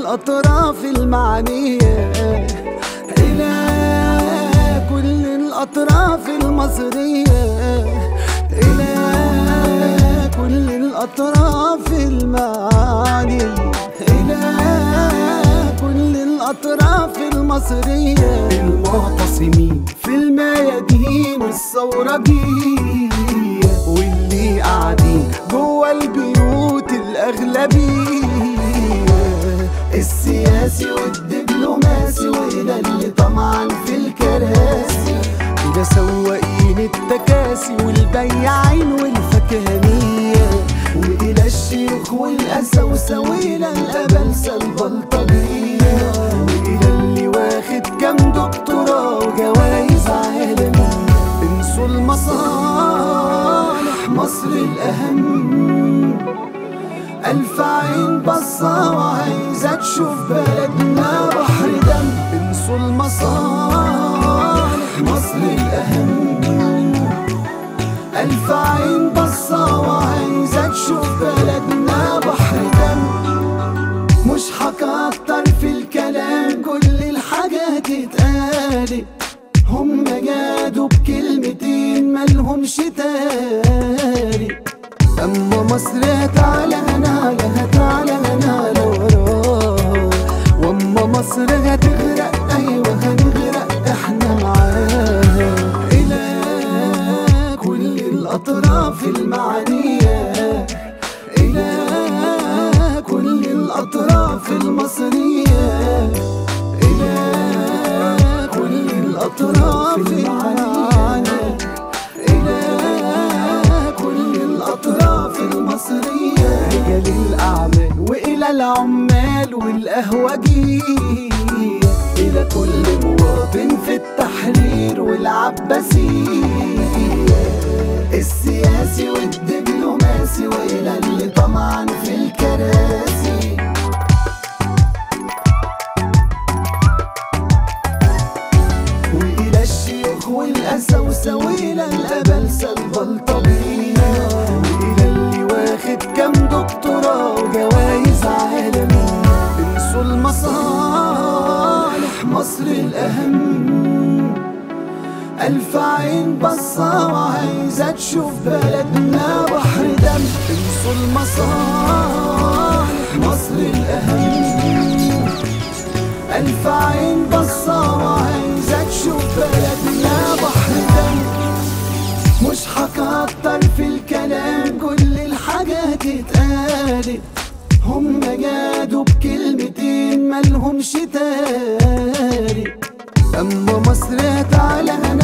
الأطراف المعنية إلى كل الأطراف المصرية إلى كل الأطراف المعنية إلى كل الأطراف المصرية المعتصمين في الميادين والثورجية واللي قاعدين جوا البيوت الأغلبية السياسي والدبلوماسي وإلى اللي طمعا في الكراسي إلى سواقين التكاسي والبياعين والفكهانية وإلى الشيوخ والأسوسة وإلى الأبلسة البلطجية وإلى اللي واخد كام دكتوراه وجوايز عالمية انسوا المصالح مصر الأهم ألف عين بصة وعايزة تشوف بلدنا بحر دم انسوا المصالح مصر الأهم ألف عين بصة وعايزة تشوف بلدنا بحر دم مش هكتر في الكلام كل الحاجات اتقالت هم جادوا بكلمتين ملهمش تالت اما مصر هتعلى هنعلى هتعلى هنعلى وراها واما مصر هتغرق ايوه هنغرق احنا معاها الى كل الاطراف المعنيه الى كل الاطراف المصريه الى كل الاطراف المعنيه الى كل الأطراف المصرية رجال الأعمال وإلى العمال والقهوجية إلى كل مواطن في التحرير والعباسية السياسي والدبلوماسي وإلى اللي طمعا في الكراسي وإلى الشيوخ والأسوسة وإلى الأبلسة البلطجية وإلى اللي واخد كام دكتوراه وجوايز عالمية انسوا المصالح مصر الأهم ألف عين بصة وعايزة تشوف بلدنا بحر دم انسوا المصالح مصر الأهم ألف عين بصة وعايزة تشوف بلدنا بحر دم مش هكتر في الكلام كل الحاجات اتقالت هم جادوا بكلمتين ملهمش تالت أما مصر هتعلى